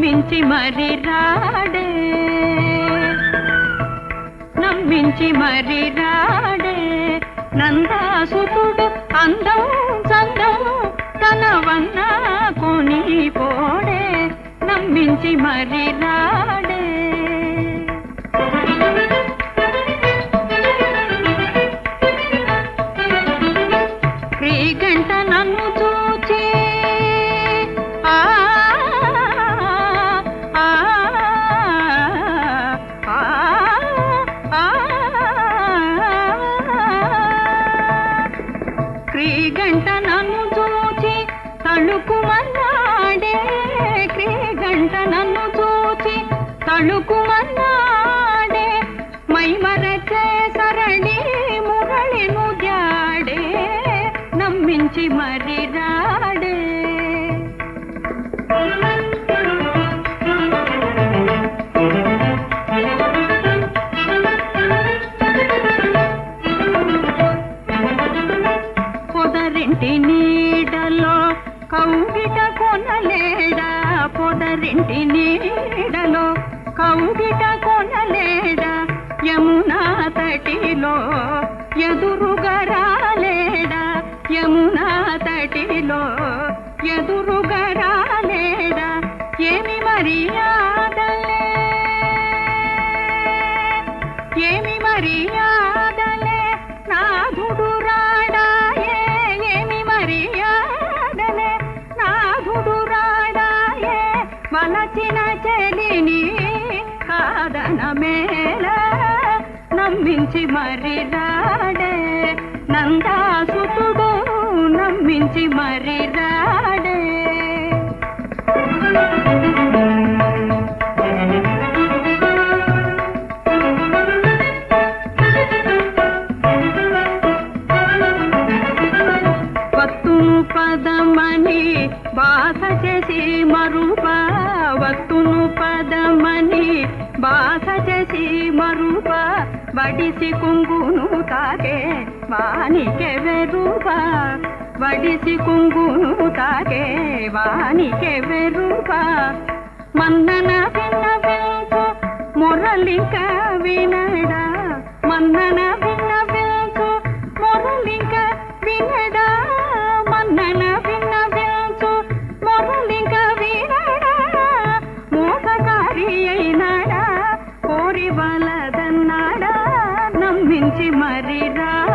నమ్మించి మరి రాడే నమ్మించి మరి రాడే నందాసుతుడు అందం చందం తన వన్న కొని పోడే నమ్మించి మరి రాడే క్రీగంట నన్ను చూచి ఆ ఆ ఆ ఆ క్రీగంట నన్ను చూచి తళుకుమన్నాడే క్రీగంట నన్ను చూచి తళుకుమన్నాడే మైమరచే సరణి మురళిను జాడే నమ్మించి మరి రాడే పొదరింటి నీడలో కౌగిట కొనలేడా పొదరింటి నీడలో కౌగిట కొనలేడా యమునా తటిలో ఎదురుగా రాలేడా యమునా తటిలో ఎదురుగా రాలేడా ఏమి మర్యాదలే ఏమి మర్యాదలే నాథుడు రాడాయే ఏమి మర్యాదలే నాథుడు రాడాయే వలచిన చెలిని కాదన మేళ నమ్మించి మరి రాడే నందాసుతుడు నమ్మించి మరి రాడే వత్తును పదమని బాధ చేసి మరుప వత్తును పదమని బాధ చేసి మరుప వడిసి కుంగును తాకే వానికే వెరుప వడిసి కుంగును తాకే వానికే వెరుప మన్నన భిన్న వెంకు మురళిక వినడా మన్నన భిన్న వెంకు మురళిక వినడా మన్నన భిన్న వెంకు మురళిక వినడా మోసకారి అయినాడా కోరి వలదన్నాడా నమ్మించి మరి రా